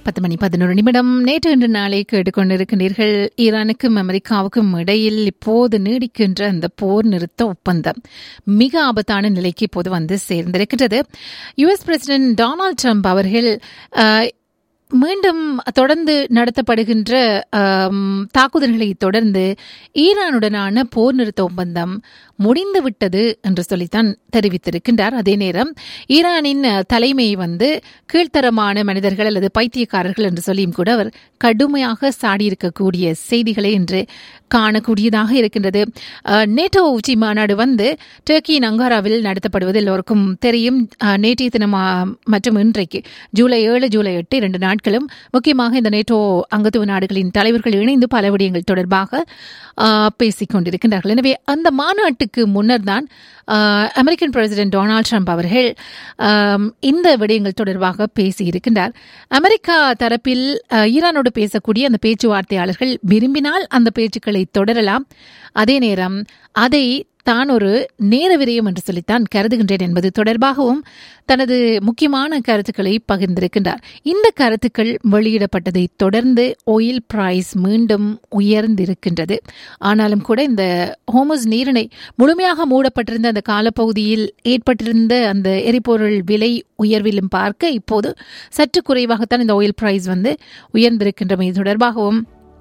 பத்து மணி பதினோரு நிமிடம் நேற்று இன்று நாளை கேட்டுக்கொண்டிருக்கின்றீர்கள் ஈரானுக்கும் அமெரிக்காவுக்கும் இடையில் இப்போது நீடிக்கின்ற அந்த போர் நிறுத்த ஒப்பந்தம் மிக ஆபத்தான நிலைக்கு இப்போது வந்து சேர்ந்திருக்கின்றது யுஎஸ் பிரசிடென்ட் டொனால்ட் ட்ரம்ப் அவர்கள் அஹ், மீண்டும் தொடர்ந்து நடத்தப்படுகின்ற ஆம், தாக்குதல்களை தொடர்ந்து ஈரானுடனான போர் நிறுத்த ஒப்பந்தம் முடிந்துவிட்டது என்று சொல்லித்தான் தெரிவித்திருக்கின்றார் அதே நேரம் ஈரானின் அஹ், தலைமை வந்து கீழ்த்தரமான மனிதர்கள் அல்லது பைத்தியக்காரர்கள் என்று சொல்லியும் கூட அவர் கடுமையாக சாடியிருக்கக்கூடிய செய்திகளை இன்று காணக்கூடியதாக இருக்கின்றது அஹ், நேட்டோ உச்சி மாநாடு வந்து டர்க்கியின் அங்காராவில் நடத்தப்படுவது எல்லோருக்கும் தெரியும் அஹ், நேற்றைய தினம் அஹ், மற்றும் இன்றைக்கு ஜூலை ஏழு ஜூலை எட்டு இரண்டு நாட்களும் முக்கியமாக இந்த நேட்டோ அங்கத்துவ நாடுகளின் தலைவர்கள் இணைந்து பல விடயங்கள் தொடர்பாக அஹ், பேசிக் கொண்டிருக்கின்றார்கள் எனவே அந்த மாநாட்டுக்கு முன்னர் தான் அஹ், அமெரிக்கன் பிரசிடென்ட் டொனால்ட் ட்ரம்ப் அவர்கள் அம், இந்த விடயங்கள் தொடர்பாக பேசியிருக்கின்றார் அமெரிக்கா தரப்பில் அஹ், ஈரானோடு பேசக்கூடிய அந்த பேச்சுவார்த்தையாளர்கள் விரும்பினால் அந்த பேச்சுக்களை தொடரலாம் அதே நேரம் அதை தான் ஒரு நேர விரயம் என்று சொல்லித்தான் கருதுகின்றேன் என்பது தொடர்பாகவும் தனது முக்கியமான கருத்துக்களை பகிர்ந்திருக்கின்றார் இந்த கருத்துக்கள் வெளியிடப்பட்டதை தொடர்ந்து ஆயில் பிரைஸ் மீண்டும் உயர்ந்திருக்கின்றது ஆனாலும் கூட இந்த ஹோமஸ் நீரிணை முழுமையாக மூடப்பட்டிருந்த அந்த காலப்பகுதியில் ஏற்பட்டிருந்த அந்த எரிபொருள் விலை உயர்விலும் பார்க்க இப்போது சற்று குறைவாகத்தான் இந்த ஆயில் பிரைஸ் வந்து உயர்ந்திருக்கின்றமை தொடர்பாகவும்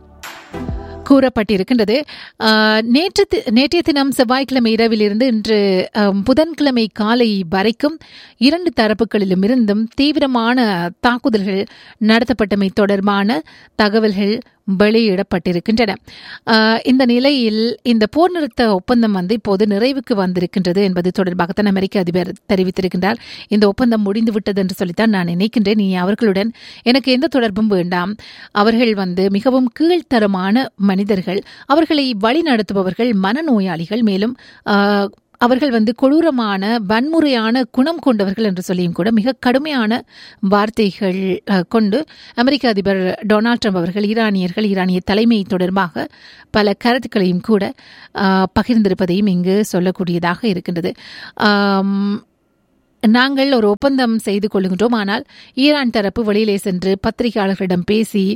கூறப்பட்டிருக்கின்றது ஆஹ், நேற்று தி- நேற்றைய தினம் செவ்வாய்க்கிழமை இரவிலிருந்து இன்று ஆம், புதன்கிழமை காலை வரைக்கும் இரண்டு தரப்புகளிலும் இருந்தும் தீவிரமான தாக்குதல்கள் நடத்தப்பட்டமை தொடர்பான தகவல்கள் வெளியிடப்பட்டிருக்கின்றன ஆஹ், இந்த நிலையில் இந்த போர் நிறுத்த ஒப்பந்தம் வந்து இப்போது நிறைவுக்கு வந்திருக்கின்றது என்பது தொடர்பாகத்தான் அமெரிக்க அதிபர் தெரிவித்திருக்கின்றார் இந்த ஒப்பந்தம் முடிந்துவிட்டது என்று சொல்லித்தான் நான் நினைக்கின்றேன் நீ அவர்களுடன் எனக்கு எந்த தொடர்பும் வேண்டாம் அவர்கள் வந்து மிகவும் கீழ்த்தரமான மனிதர்கள் அவர்களை வழி நடத்துபவர்கள் மனநோயாளிகள் மேலும் ஆஹ், அவர்கள் வந்து கொடூரமான வன்முறையான குணம் கொண்டவர்கள் என்று சொல்லியும் கூட மிக கடுமையான வார்த்தைகள் அஹ், கொண்டு அமெரிக்க அதிபர் டொனால்ட் ட்ரம்ப் அவர்கள் ஈரானியர்கள் ஈரானிய தலைமை தொடர்பாக பல கருத்துக்களையும் கூட அஹ், பகிர்ந்திருப்பதையும் இங்கு சொல்லக்கூடியதாக இருக்கின்றது ஆம், நாங்கள் ஒரு ஒப்பந்தம் செய்து கொள்கின்றோம் ஆனால் ஈரான் தரப்பு வெளியிலே சென்று பத்திரிகையாளர்களிடம் பேசி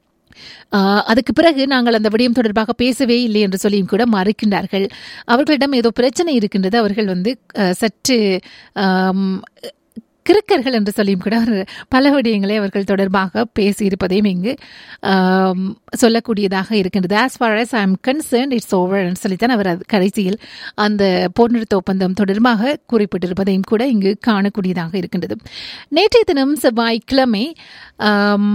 ஆஹ், அதுக்கு பிறகு நாங்கள் அந்த விடயம் தொடர்பாக பேசவே இல்லை என்று சொல்லியும் கூட மறுக்கின்றார்கள் அவர்களிடம் ஏதோ பிரச்சனை இருக்கின்றது அவர்கள் வந்து அஹ், சற்று ஆம், கிறுக்கர்கள் என்று சொல்லியும் கூட அவர் பல விடயங்களை அவர்கள் தொடர்பாக பேசியிருப்பதையும் இங்கு ஆம், சொல்லக்கூடியதாக இருக்கின்றது as far as I am concern it's over சொல்லித்தான் அவர் அது கடைசியில் அந்த போர் நிறுத்த ஒப்பந்தம் தொடர்பாக குறிப்பிட்டிருப்பதையும் கூட இங்கு காணக்கூடியதாக இருக்கின்றது நேற்றைய தினம் செவ்வாய்க்கிழமை ஆம்,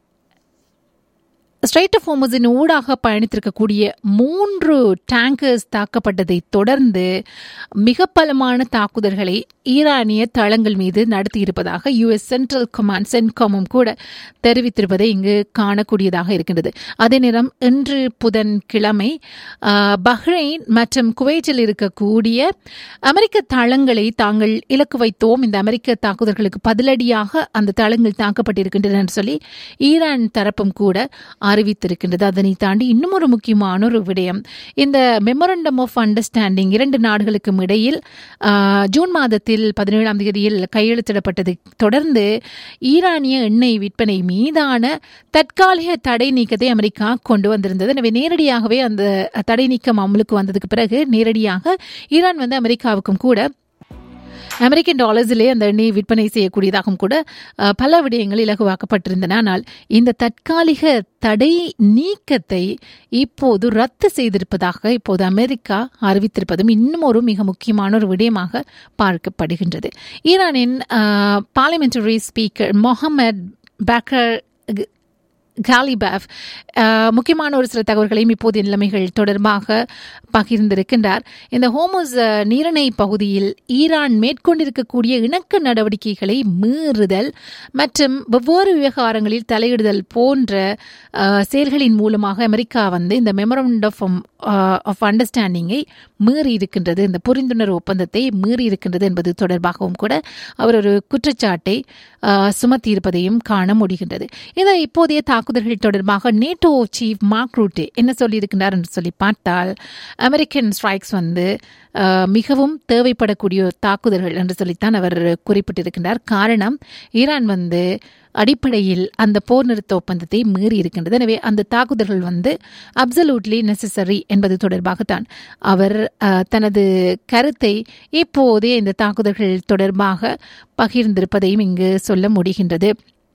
ஸ்ட்ரைட் ஆஃப் ஹோமஸின் ஊடாக பயணித்திருக்கக்கூடிய மூன்று டேங்கர்ஸ் தாக்கப்பட்டதை தொடர்ந்து மிக பலமான தாக்குதல்களை ஈரானிய தளங்கள் மீது நடத்தியிருப்பதாக யுஎஸ் சென்ட்ரல் கமாண்ட் சென்காமும் கூட தெரிவித்திருப்பதை இங்கு காணக்கூடியதாக இருக்கின்றது அதே நேரம் இன்று புதன்கிழமை ஆஹ், பஹ்ரைன் மற்றும் குவைத்தில் இருக்கக்கூடிய அமெரிக்க தளங்களை தாங்கள் இலக்கு வைத்தோம் இந்த அமெரிக்க தாக்குதல்களுக்கு பதிலடியாக அந்த தளங்கள் தாக்கப்பட்டிருக்கின்றன என்று சொல்லி ஈரான் தரப்பும் கூட அறிவித்திருக்கின்றது அதனை தாண்டி இன்னும் ஒரு முக்கியமான ஒரு விடயம் இந்த மெமரண்டம் ஆஃப் அண்டர்ஸ்டாண்டிங் இரண்டு நாடுகளுக்கும் இடையில் ஆஹ், ஜூன் மாதத்தில் பதினேழாம் தேதியில் கையெழுத்திடப்பட்டதை தொடர்ந்து ஈரானிய எண்ணெய் விற்பனை மீதான தற்காலிக தடை நீக்கத்தை அமெரிக்கா கொண்டு வந்திருந்தது எனவே நேரடியாகவே அந்த தடை நீக்கம் அமலுக்கு வந்ததுக்கு பிறகு நேரடியாக ஈரான் வந்து அமெரிக்காவுக்கும் கூட அமெரிக்கன் டாலர்ஸிலே அந்த எண்ணெயை விற்பனை செய்யக்கூடியதாகவும் கூட அஹ், பல விடயங்கள் இலகுவாக்கப்பட்டிருந்தன ஆனால் இந்த தற்காலிக தடை நீக்கத்தை இப்போது ரத்து செய்திருப்பதாக இப்போது அமெரிக்கா அறிவித்திருப்பதும் இன்னும் ஒரு மிக முக்கியமான ஒரு விடயமாக பார்க்கப்படுகின்றது ஈரானின் parliamentary speaker Mohammad Bagher Ghalibaf அஹ், முக்கியமான ஒரு சில தகவல்களையும் இப்போதைய நிலைமைகள் தொடர்பாக பகிர்ந்திருக்கின்றார் இந்த ஹோமோஸ் அஹ், நீரிணை பகுதியில் ஈரான் மேற்கொண்டிருக்கக்கூடிய இணக்க நடவடிக்கைகளை மீறுதல் மற்றும் வெவ்வேறு விவகாரங்களில் தலையிடுதல் போன்ற அஹ், செயல்களின் மூலமாக அமெரிக்கா வந்து இந்த மெமரண்ட் ஆஃப் ஆஃப் அண்டர்ஸ்டாண்டிங்கை மீறி இருக்கின்றது இந்த புரிந்துணர்வு ஒப்பந்தத்தை மீறி இருக்கின்றது என்பது தொடர்பாகவும் கூட அவர் ஒரு குற்றச்சாட்டை அஹ், சுமத்தியிருப்பதையும் காண முடிகின்றது இந்த இப்போதைய தாக்குதல் தாக்குதல்கள் தொடர்பாக நேட்டோ சீஃப் மார்க் ரூட்டே என்ன சொல்லியிருக்கிறார் என்று சொல்லி பார்த்தால் அமெரிக்கன் ஸ்ட்ரைக்ஸ் வந்து அஹ், மிகவும் தேவைப்படக்கூடிய தாக்குதல்கள் என்று சொல்லித்தான் அவர் குறிப்பிட்டிருக்கின்றார் காரணம் ஈரான் வந்து அடிப்படையில் அந்த போர் நிறுத்த ஒப்பந்தத்தை மீறி இருக்கின்றது எனவே அந்த தாக்குதல்கள் வந்து அப்சல்யூட்லி நெசசரி என்பது தொடர்பாகத்தான் அவர் அஹ், தனது கருத்தை இப்போதே இந்த தாக்குதல்கள் தொடர்பாக பகிர்ந்திருப்பதையும் இங்கு சொல்ல முடிகின்றது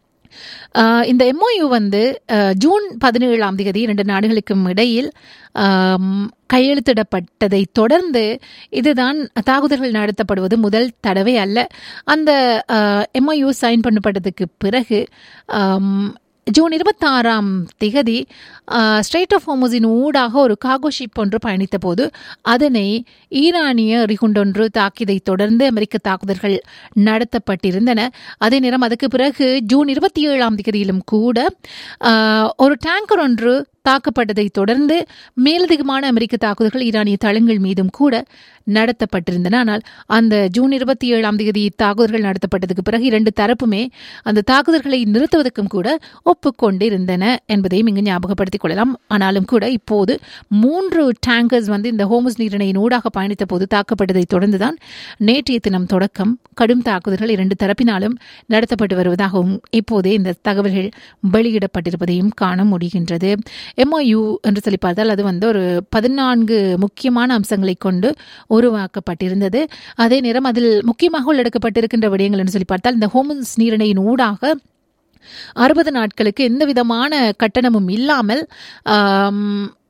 ஆஹ் இந்த எம்ஓயு வந்து ஆஹ் ஜூன் பதினேழாம் தேதி இரண்டு நாடுகளுக்கும் இடையில் ஆம், கையெழுத்திடப்பட்டதை தொடர்ந்து இதுதான் தாக்குதல்கள் நடத்தப்படுவது முதல் தடவை அல்ல அந்த எம்ஓயு சைன் பண்ணப்பட்டதுக்கு பிறகு ஆம், ஜூன் இருபத்தாறாம் திகதி ஸ்ட்ரெயிட் ஆஃப் ஹோமோஸின் ஊடாக ஒரு காகோ ஷிப் ஒன்று பயணித்த போது அதனை ஈரானிய எறிகுண்டொன்று தாக்கியதை தொடர்ந்து அமெரிக்க தாக்குதல்கள் நடத்தப்பட்டிருந்தன அதே நேரம் அதுக்கு பிறகு ஜூன் இருபத்தி ஏழாம் தேதியிலும் கூட ஆஹ், ஒரு டேங்கர் ஒன்று தாக்கப்பட்டதை தொடர்ந்து மேலதிகமான அமெரிக்க தாக்குதல்கள் ஈரானிய தளங்கள் மீதும் கூட நடத்தப்பட்டிருந்தன ஆனால் அந்த ஜூன் இருபத்தி ஏழாம் தேதி தாக்குதல்கள் நடத்தப்பட்டதுக்கு பிறகு இரண்டு தரப்புமே அந்த தாக்குதல்களை நிறுத்துவதற்கும் கூட ஒப்புக்கொண்டிருந்தன என்பதையும் இங்கு ஞாபகப்படுத்திக் கொள்ளலாம் ஆனாலும் கூட இப்போது மூன்று டேங்கர்ஸ் வந்து இந்த ஹோமஸ் நீரிணையின் ஊடாக பயணித்த போது தாக்கப்பட்டதை தொடர்ந்துதான் நேற்றைய தினம் தொடக்கம் கடும் தாக்குதல்கள் இரண்டு தரப்பினாலும் நடத்தப்பட்டு வருவதாகவும் இப்போதே இந்த தகவல்கள் வெளியிடப்பட்டிருப்பதையும் காண முடிகின்றது எம்ஓயு என்று சொல்லி பார்த்தால் அது வந்து ஒரு பதினான்கு முக்கியமான அம்சங்களை கொண்டு உருவாக்கப்பட்டிருந்தது அதே நேரம் அதில் முக்கியமாக உள்ளடக்கப்பட்டிருக்கின்ற விடயங்கள் என்று சொல்லி பார்த்தால் இந்த ஹோமன்ஸ் நீரிணையின் ஊடாக அறுபது நாட்களுக்கு எந்த விதமான கட்டணமும் இல்லாமல் ஆம்,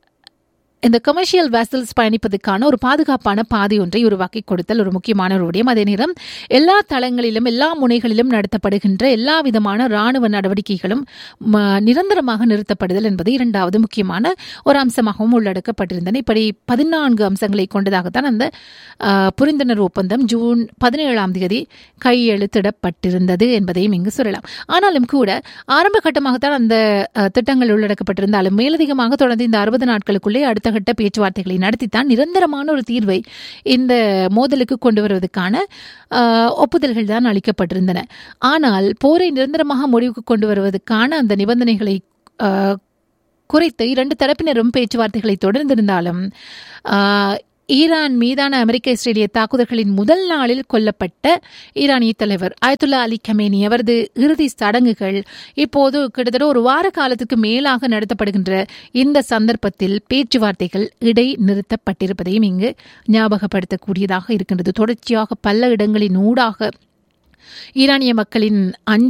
இந்த கமர்ஷியல் வெசல்ஸ் பயணிப்பதற்கான ஒரு பாதுகாப்பான பாதை ஒன்றை உருவாக்கி கொடுத்தல் ஒரு முக்கியமான ஒரு விடயம் அதே நேரம் எல்லா தளங்களிலும் எல்லா முனைகளிலும் நடத்தப்படுகின்ற எல்லா விதமான ராணுவ நடவடிக்கைகளும் ம, நிரந்தரமாக நிறுத்தப்படுதல் என்பது இரண்டாவது முக்கியமான ஒரு அம்சமாகவும் உள்ளடக்கப்பட்டிருந்தன இப்படி பதினான்கு அம்சங்களை கொண்டதாகத்தான் அந்த ஆ, புரிந்துணர்வு ஒப்பந்தம் ஜூன் பதினேழாம் தேதி கையெழுத்திடப்பட்டிருந்தது என்பதையும் இங்கு சொல்லலாம் ஆனாலும் கூட ஆரம்ப கட்டமாகத்தான் அந்த அ, திட்டங்கள் உள்ளடக்கப்பட்டிருந்தாலும் மேலதிகமாக தொடர்ந்து இந்த அறுபது நாட்களுக்குள்ளே அடுத்த கட்ட பேச்சுவார்த்தைகளை நடத்தித்தான் நிரந்தரமான ஒரு தீர்வை இந்த மோதலுக்கு கொண்டு வருவதற்கான அ, ஒப்புதல்கள் தான் அளிக்கப்பட்டிருந்தன ஆனால் போரை நிரந்தரமாக முடிவுக்கு கொண்டு வருவதற்கான அந்த நிபந்தனைகளை அ, குறைத்து இரண்டு தரப்பினரும் பேச்சுவார்த்தைகளை தொடர்ந்திருந்தாலும் ஆ, ஈரான் மீதான அமெரிக்க இஸ்ரேலிய தாக்குதல்களின் முதல் நாளில் கொல்லப்பட்ட ஈரானிய தலைவர் அயத்துல்லா அலி கமேனி அவரது இறுதி சடங்குகள் இப்போது கிட்டத்தட்ட ஒரு வார காலத்துக்கு மேலாக நடத்தப்படுகின்ற இந்த சந்தர்ப்பத்தில் பேச்சுவார்த்தைகள் இடை நிறுத்தப்பட்டிருப்பதையும் இங்கு ஞாபகப்படுத்தக்கூடியதாக இருக்கின்றது தொடர்ச்சியாக பல இடங்களின் ஊடாக ஈரானிய மக்களின் அஞ்ச